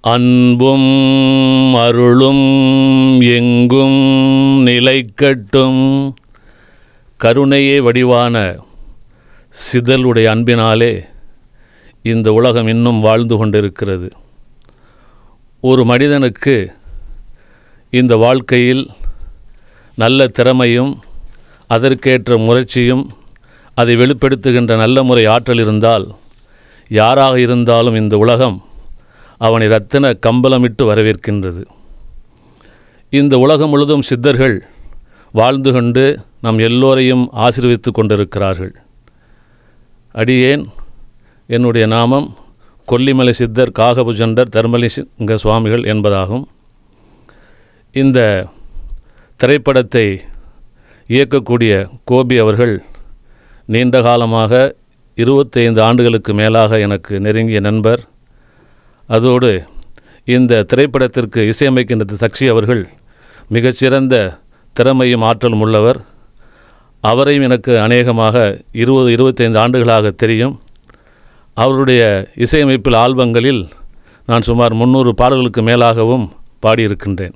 அன்பும் அருளும் எங்கும் நிலைக்கட்டும் கருணையே வடிவான சிதலுடைய அன்பினாலே இந்த உலகம் இன்னும் வாழ்ந்து கொண்டிருக்கிறது ஒரு மனிதனுக்கு இந்த வாழ்க்கையில் நல்ல திறமையும் அதற்கேற்ற முயற்சியும் அதை வெளிப்படுத்துகின்ற நல்ல முறை ஆற்றல் இருந்தால் யாராக இருந்தாலும் இந்த உலகம் அவனை ரத்தின கம்பளமிட்டு வரவேற்கின்றது இந்த உலகம் முழுதும் சித்தர்கள் வாழ்ந்து கொண்டு நம் எல்லோரையும் ஆசீர்வதித்து கொண்டிருக்கிறார்கள் அடியேன் என்னுடைய நாமம் கொல்லிமலை சித்தர் காகபுஜண்டர் தர்மலிங்க சுவாமிகள் என்பதாகும் இந்த திரைப்படத்தை இயக்கக்கூடிய கோபி அவர்கள் நீண்ட காலமாக இருபத்தைந்து ஆண்டுகளுக்கு மேலாக எனக்கு நெருங்கிய நண்பர் அதோடு இந்த திரைப்படத்திற்கு இசையமைக்கின்ற சக்ஷி அவர்கள் மிகச்சிறந்த திறமையும் ஆற்றலும் உள்ளவர் அவரையும் எனக்கு அநேகமாக இருபது இருபத்தைந்து ஆண்டுகளாக தெரியும் அவருடைய இசையமைப்பில் ஆல்பங்களில் நான் சுமார் முந்நூறு பாடல்களுக்கு மேலாகவும் பாடியிருக்கின்றேன்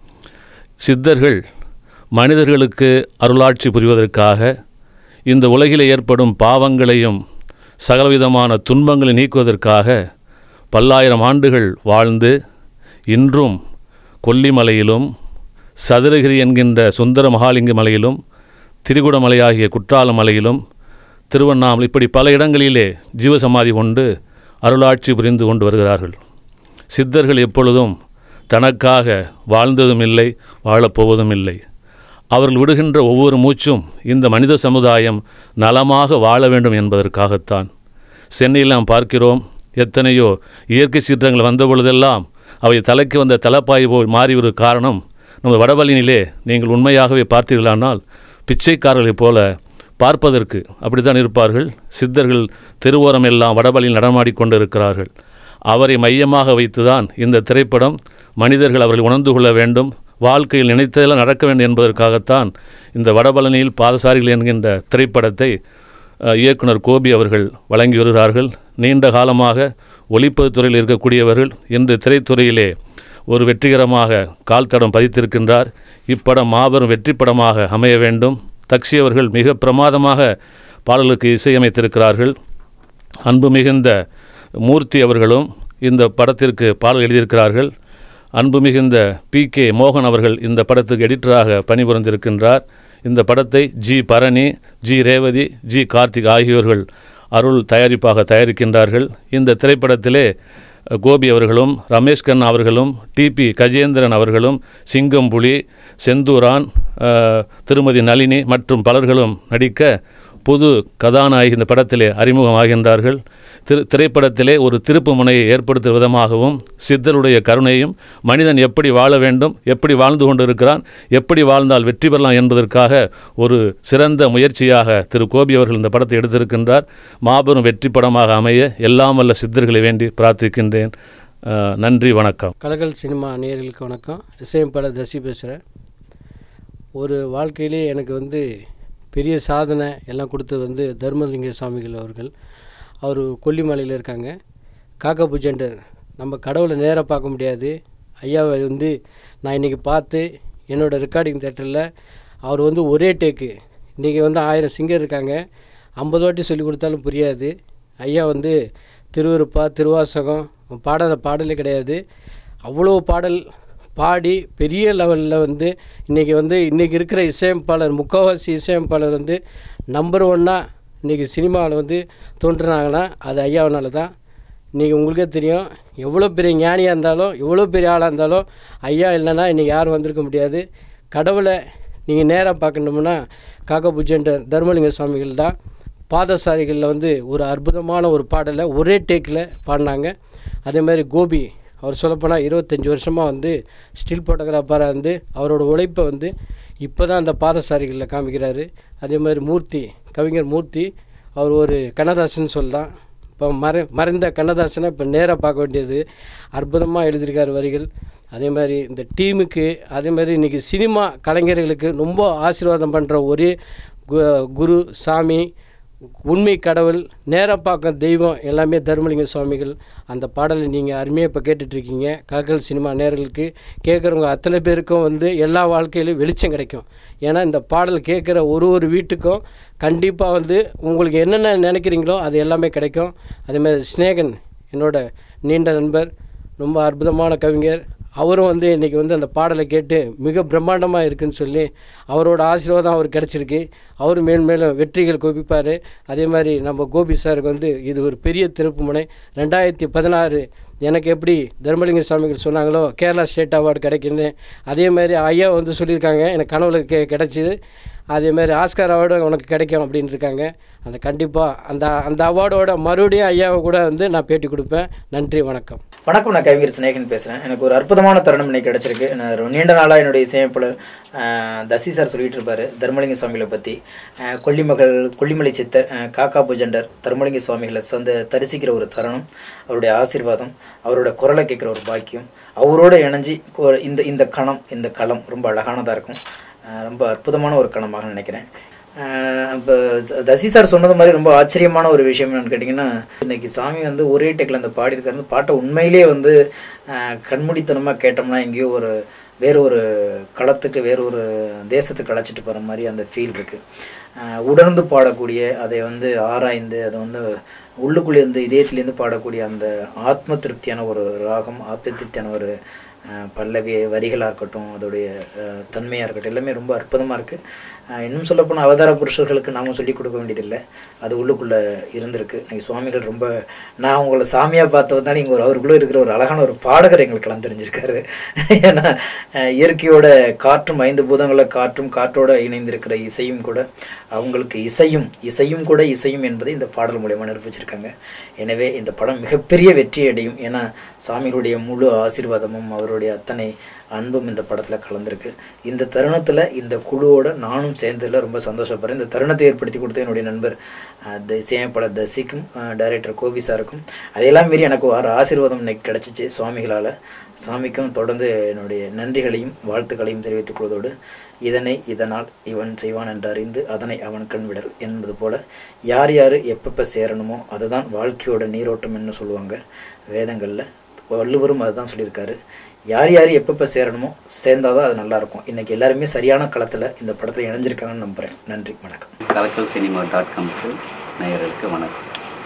சித்தர்கள் மனிதர்களுக்கு அருளாட்சி புரிவதற்காக இந்த உலகில் ஏற்படும் பாவங்களையும் சகலவிதமான துன்பங்களை நீக்குவதற்காக பல்லாயிரம் ஆண்டுகள் வாழ்ந்து இன்றும் கொல்லிமலையிலும் சதுரகிரி என்கின்ற சுந்தர மகாலிங்க மலையிலும் திரிகுடமலையாகிய குற்றால மலையிலும் திருவண்ணாமலை இப்படி பல இடங்களிலே ஜீவசமாதி கொண்டு அருளாட்சி புரிந்து கொண்டு வருகிறார்கள் சித்தர்கள் எப்பொழுதும் தனக்காக வாழ்ந்ததும் இல்லை வாழப்போவதும் இல்லை அவர்கள் விடுகின்ற ஒவ்வொரு மூச்சும் இந்த மனித சமுதாயம் நலமாக வாழ வேண்டும் என்பதற்காகத்தான் சென்னையில் நாம் பார்க்கிறோம் எத்தனையோ இயற்கை சீற்றங்கள் வந்த பொழுதெல்லாம் அவை தலைக்கு வந்த தலைப்பாய் போல் மாறிவிட காரணம் நமது வடபழனியிலே நீங்கள் உண்மையாகவே பார்த்தீர்களானால் பிச்சைக்காரர்களைப் போல பார்ப்பதற்கு அப்படித்தான் இருப்பார்கள் சித்தர்கள் தெருவோரம் எல்லாம் வடபழனியில் நடமாடிக்கொண்டு இருக்கிறார்கள் அவரை மையமாக வைத்துதான் இந்த திரைப்படம் மனிதர்கள் அவர்கள் உணர்ந்து கொள்ள வேண்டும் வாழ்க்கையில் நினைத்ததெல்லாம் நடக்க வேண்டும் என்பதற்காகத்தான் இந்த வடபழனியில் பாதசாரிகள் என்கின்ற திரைப்படத்தை அஹ், இயக்குனர் கோபி அவர்கள் வழங்கி வருகிறார்கள் நீண்ட காலமாக ஒளிப்பதிவு துறையில் இருக்கக்கூடியவர்கள் இன்று திரைத்துறையிலே ஒரு வெற்றிகரமாக கால் தடம் பதித்திருக்கின்றார் இப்படம் மாபெரும் வெற்றி படமாக அமைய வேண்டும் தக்ஷி அவர்கள் மிக பிரமாதமாக பாடலுக்கு இசையமைத்திருக்கிறார்கள் அன்பு மிகுந்த மூர்த்தி அவர்களும் இந்த படத்திற்கு பாடல் எழுதியிருக்கிறார்கள் அன்பு மிகுந்த பி கே மோகன் அவர்கள் இந்த படத்துக்கு எடிட்டராக பணிபுரிந்திருக்கின்றார் இந்த படத்தை G Bharani G Revathi G Karthik ஆகியோர்கள் அருள் தயாரிப்பாக தயாரிக்கின்றார்கள் இந்த திரைப்படத்திலே அஹ், கோபி அவர்களும் ரமேஷ் கண்ணா அவர்களும் டிபி கஜேந்திரன் அவர்களும் சிங்கம்புலி செந்தூரான் அஹ், திருமதி நளினி மற்றும் பலர்களும் நடிக்க புது கதாநாயகி இந்த படத்திலே அறிமுகமாகின்றார்கள் திரு திரைப்படத்திலே ஒரு திருப்பு முனையை ஏற்படுத்தும் விதமாகவும் சித்தருடைய கருணையும் மனிதன் எப்படி வாழ வேண்டும் எப்படி வாழ்ந்து கொண்டிருக்கிறான் எப்படி வாழ்ந்தால் வெற்றி பெறலாம் என்பதற்காக ஒரு சிறந்த முயற்சியாக திரு கோபி அவர்கள் இந்த படத்தை எடுத்திருக்கின்றார் மாபெரும் வெற்றி படமாக அமைய எல்லாம் வல்ல சித்தர்களை வேண்டி பிரார்த்திக்கின்றேன் அஹ், நன்றி வணக்கம் கலகல் சினிமா நேயர்களுக்கு வணக்கம் இசையமைப்பாளர் தசி பேசுகிறேன் ஒரு வாழ்க்கையிலே எனக்கு வந்து பெரிய சாதனை எல்லாம் கொடுத்தது வந்து தர்மலிங்க சுவாமிகள் அவர்கள் அவர் கொல்லிமலையில் இருக்காங்க காக்கா புஜண்டர் நம்ம கடவுளை நேராக பார்க்க முடியாது ஐயாவை வந்து நான் இன்றைக்கி பார்த்து என்னோடய ரெக்கார்டிங் தேட்டரில் அவர் வந்து ஒரே டேக்கு இன்றைக்கி வந்து ஆயிரம் சிங்கர் இருக்காங்க ஐம்பது வாட்டி சொல்லி கொடுத்தாலும் புரியாது ஐயா வந்து திருவருப்பா திருவாசகம் பாடாத பாடலே கிடையாது அவ்வளோ பாடல் பாடி பெரிய லெவலில் வந்து இன்றைக்கி வந்து இன்றைக்கி இருக்கிற இசையமைப்பாளர் முக்கால்வாசி இசையமைப்பாளர் வந்து நம்பர் ஒன்னாக இன்றைக்கி சினிமாவில் வந்து தோன்றுனாங்கன்னா அது ஐயாவனால தான் இன்றைக்கி உங்களுக்கே தெரியும் எவ்வளோ பெரிய ஞானியாக இருந்தாலும் எவ்வளோ பெரிய ஆளாக இருந்தாலும் ஐயா இல்லைன்னா இன்றைக்கி யாரும் வந்திருக்க முடியாது கடவுளை நீங்கள் நேராக பார்க்கணும்னா காக்கா புஜென்ற தர்மலிங்க சுவாமிகள் தான் பாதசாரிகளில் வந்து ஒரு அற்புதமான ஒரு பாடலை ஒரே டேக்கில் பாடினாங்க அதே மாதிரி கோபி அவர் சொல்லப்போனால் இருபத்தஞ்சி வருஷமாக வந்து ஸ்டில் ஃபோட்டோகிராஃபராக இருந்து அவரோட உழைப்பை வந்து இப்போ தான் அந்த பாதசாரிகளில் காமிக்கிறாரு அதே மாதிரி மூர்த்தி கவிஞர் மூர்த்தி அவர் ஒரு கண்ணதாசன் சொல்லலாம் இப்போ மறை மறைந்த கண்ணதாசனை இப்போ நேராக பார்க்க வேண்டியது அற்புதமாக எழுதியிருக்கார் வரிகள் அதே மாதிரி இந்த டீமுக்கு அதே மாதிரி இன்றைக்கி சினிமா கலைஞர்களுக்கு ரொம்ப ஆசீர்வாதம் பண்ணுற ஒரே கு- குரு சாமி உண்மை கடவுள் நேரப்பாக்கம் தெய்வம் எல்லாமே தர்மலிங்க சுவாமிகள் அந்த பாடலை நீங்கள் அருமையாக இப்போ கேட்டுட்ருக்கீங்க கலக்கல் சினிமா நேர்களுக்கு கேட்குறவங்க அத்தனை பேருக்கும் வந்து எல்லா வாழ்க்கையிலும் வெளிச்சம் கிடைக்கும் ஏன்னா இந்த பாடல் கேட்குற ஒரு ஒரு வீட்டுக்கும் கண்டிப்பாக வந்து உங்களுக்கு என்னென்ன நினைக்கிறீங்களோ அது எல்லாமே கிடைக்கும் அதேமாதிரி ஸ்நேகன் என்னோட நீண்ட நண்பர் ரொம்ப அற்புதமான கவிஞர் அவரும் வந்து இன்றைக்கி வந்து அந்த பாடலை கேட்டு மிக பிரம்மாண்டமாக இருக்குன்னு சொல்லி அவரோட ஆசீர்வாதம் அவர் கிடச்சிருக்கு அவர் மேலும் மேலும் வெற்றிகள் குவிப்பார் அதே மாதிரி நம்ம கோபி சாருக்கு வந்து இது ஒரு பெரிய திருப்பு முனை ரெண்டாயிரத்தி பதினாறு எனக்கு எப்படி தர்மலிங்க சுவாமிகள் சொன்னாங்களோ கேரளா ஸ்டேட் அவார்டு கிடைக்குன்னு அதே மாதிரி ஐயா வந்து சொல்லியிருக்காங்க எனக்கு கனவுல கெ கிடச்சிது அதே மாதிரி ஆஸ்கார் அவார்டு உனக்கு கிடைக்கும் அப்படின்னு இருக்காங்க அந்த கண்டிப்பாக அந்த அந்த அவார்டோட மறுபடியும் ஐயாவை கூட வந்து நான் பேட்டி கொடுப்பேன் நன்றி வணக்கம் வணக்கம் நான் கவிஞர் சிநேகன் பேசுகிறேன் எனக்கு ஒரு அற்புதமான தருணம் இன்னைக்கு கிடச்சிருக்கு நான் ரொம்ப நீண்ட நாளாக என்னுடைய இசையமைப்பாளர் ஆஹ், தசி சார் சொல்லிட்டு இருப்பார் தர்மலிங்க சுவாமிகளை பற்றி ஆஹ், கொல்லிமகள் கொல்லிமலை சித்தர் ஆஹ், காக்கா புஜண்டர் தர்மலிங்க சுவாமிகளை சந்த தரிசிக்கிற ஒரு தருணம் அவருடைய ஆசீர்வாதம் அவரோட குரலை கேட்குற ஒரு பாக்கியம் அவரோட இணைஞ்சி கொ- இந்த இந்த கணம் இந்த களம் ரொம்ப அழகானதாக இருக்கும் ஆஹ், ரொம்ப அற்புதமான ஒரு கணமாக நினைக்கிறேன் இப்போ தசி சார் சொன்னது மாதிரி ரொம்ப ஆச்சரியமான ஒரு விஷயம் என்னன்னு கேட்டிங்கன்னா இன்னைக்கு சாமி வந்து ஒரே டெக்கில் அந்த பாடியிருக்காரு அந்த பாட்டை உண்மையிலேயே வந்து ஆஹ், கண்மூடித்தனமாக கேட்டோம்னா எங்கேயோ ஒரு வேற ஒரு களத்துக்கு வேற ஒரு தேசத்துக்கு அழைச்சிட்டு போகிற மாதிரி அந்த ஃபீல் இருக்குது உணர்ந்து பாடக்கூடிய அதை வந்து ஆராய்ந்து அதை வந்து உள்ளுக்குள்ளேருந்து இதயத்துலேருந்து பாடக்கூடிய அந்த ஆத்ம திருப்தியான ஒரு ராகம் ஆத்ம திருப்தியான ஒரு அஹ், பல்லவி வரிகளாக இருக்கட்டும் அதோடைய அஹ், தன்மையாக இருக்கட்டும் எல்லாமே ரொம்ப அற்புதமாக இருக்குது இன்னும் சொல்லப்போனால் அவதார புருஷர்களுக்கு நாம சொல்லிக் கொடுக்க வேண்டியதில்லை அது உள்ளுக்குள்ளே இருந்திருக்கு இன்னைக்கு சுவாமிகள் ரொம்ப நான் உங்களை சாமியாக பார்த்தவதால இங்கே ஒரு அவருக்குள்ளே இருக்கிற ஒரு அழகான ஒரு பாடகர் எங்களுக்கெல்லாம் தெரிஞ்சிருக்காரு ஏன்னா அஹ், இயற்கையோட காற்றும் ஐந்து பூதங்கள காற்றும் காற்றோட இணைந்திருக்கிற இசையும் கூட அவங்களுக்கு இசையும் இசையும் கூட இசையும் என்பதை இந்த பாடல் மூலயமா நிரூபிச்சிருக்காங்க எனவே இந்த படம் மிகப்பெரிய வெற்றி அடையும் ஏன்னா சாமிகளுடைய முழு ஆசீர்வாதமும் அவருடைய அத்தனை அன்பும் இந்த படத்தில் கலந்துருக்கு இந்த தருணத்தில் இந்த குழுவோட நானும் சேர்ந்ததில் ரொம்ப சந்தோஷப்படுறேன் இந்த தருணத்தை ஏற்படுத்தி கொடுத்த என்னுடைய நண்பர் அஹ், த இசையமைப்பாளர் தசிக்கும் டைரக்டர் கோபி சாருக்கும் அதையெல்லாம் மீறி எனக்கு ஒரு ஆசீர்வாதம் இன்னைக்கு கிடச்சிச்சு சுவாமிகளால் சாமிக்கும் தொடர்ந்து என்னுடைய நன்றிகளையும் வாழ்த்துக்களையும் தெரிவித்துக் கொள்வதோடு இதனை இதனால் இவன் செய்வான் என்று அறிந்து அதனை அவன் கண் விடல் என்பது போல யார் யார் எப்பப்போ சேரணுமோ அதுதான் வாழ்க்கையோட நீரோட்டம் என்ன சொல்லுவாங்க வேதங்களில் வள்ளுவரும் அதுதான் சொல்லியிருக்காரு யார் யார் எப்பப்போ சேரணுமோ சேர்ந்தாதான் அது நல்லா இருக்கும் இன்னைக்கு எல்லாருமே சரியான களத்தில் இந்த படத்தில் இணைஞ்சிருக்காங்கன்னு நம்புகிறேன் நன்றி வணக்கம் கலக்கல் சினிமா டாட் காம்க்கு நேயர்களுக்கு வணக்கம்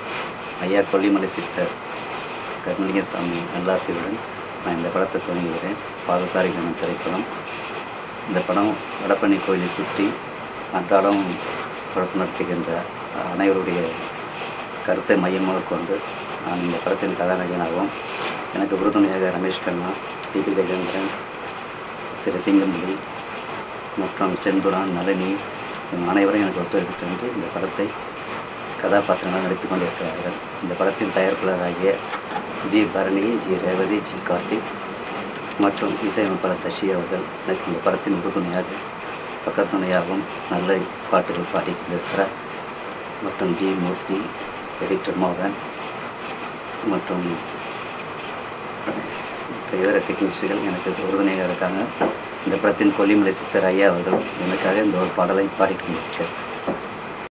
ஐயா கொல்லிமலை சித்தர் கருமலிங்கசாமி நல்லாசியுடன் நான் இந்த படத்தை துவங்குகிறேன் பாதசாரிகள் திரைப்படம் இந்த படம் வடபழனி கோயிலை சுற்றி அன்றாடம் குழப்பம் நடத்துகின்ற அனைவருடைய கருத்தை மையமாக கொண்டு நான் இந்த படத்தின் கதாநாயகனாகவும் எனக்கு உறுதுணையாக ரமேஷ் கண்ணா டிபி கஜேந்திரன் திரு சிங்கமொழி மற்றும் செந்துரான் நளினி இவங்க அனைவரும் எனக்கு ஒத்துழைப்பு தந்து இந்த படத்தை கதாபாத்திரங்களாக நடித்து கொண்டிருக்கிறார்கள் இந்த படத்தின் தயாரிப்பாளராகிய G Bharani G Revathi G Karthik மற்றும் இசையமைப்பாளர் தஷி அவர்கள் எனக்கு இந்த படத்தின் உறுதுணையாக பக்கத்துணையாகவும் நல்ல பாட்டுகள் பாடி கொண்டிருக்கிறார் மற்றும் ஜி மூர்த்தி எடிட்டர் மோகன் மற்றும் இதர டெக்னீஷியன்கள் எனக்கு உறுதுணையாக இருக்காங்க இந்த படத்தின் கொல்லிமலை சித்தர் ஐயா அவர்கள் எனக்காக இந்த ஒரு பாடலை பாடிக்கொண்டிருக்கிறார்